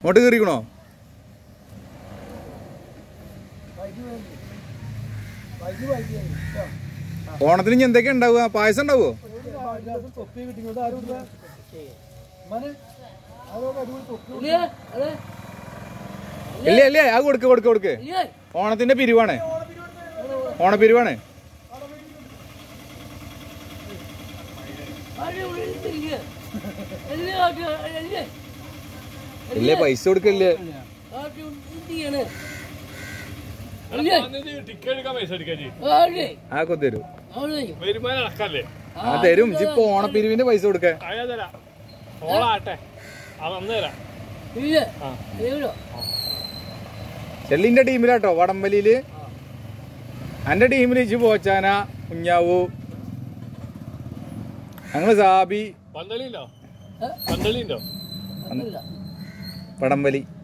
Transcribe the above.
ഇങ്ങോട്ട് കയറിക്കണോ ഓണത്തിന് ഇനി എന്തൊക്കെ ഉണ്ടാവുക പായസം ഉണ്ടാവുമോ തൊപ്പി കിട്ടിയത് ആരും ഇല്ല മനെ അതൊക്കെ അടിപൊളി തൊപ്പി ഇല്ലേ? അതെ. ഇല്ലേ ഇല്ലേ ആ കൊടുക്ക് കൊടുക്ക് കൊടുക്ക് ഇല്ലേ? ഓണത്തിന്റെ പിരിവാണ് ഓണപ്പിരിവാണ് ആരുടെ ഉള്ളിൽ തിരികെ? ഇല്ലേ, ആരുടെ- ഇല്ലേ? ഇല്ലേ പൈസ കൊടുക്കല്ലേ ആരുടെ ഉള്ളിൽ തിരികെയാണ്? ഇല്ലേ? ടിക്കറ്റ് എടുക്കാൻ പൈസ എടുക്കാൻ ആരുടെ? ആ കൊത്തരും ആരുടെ? വരുമാനം അടക്കല്ലേ ആ തരും ഇപ്പൊ ഓണപ്പിരിവിന്റെ പൈസ കൊടുക്ക അയാ തരാം ഓളാട്ടെ അത് അന്ന് തരാം ഇല്ലേ? ആ. എവിടോ? ചെള്ളിന്റെ ടീമിലാട്ടോ വടംവലിയില് എന്റെ ടീമിൽ ഇച്ച് പോച്ചാന കുഞ്ഞാവു ഞങ്ങള് സാബി പന്തളി ഉണ്ടോ ഏ? പന്തളി ഉണ്ടോ അന്നില്ല. വടംവലി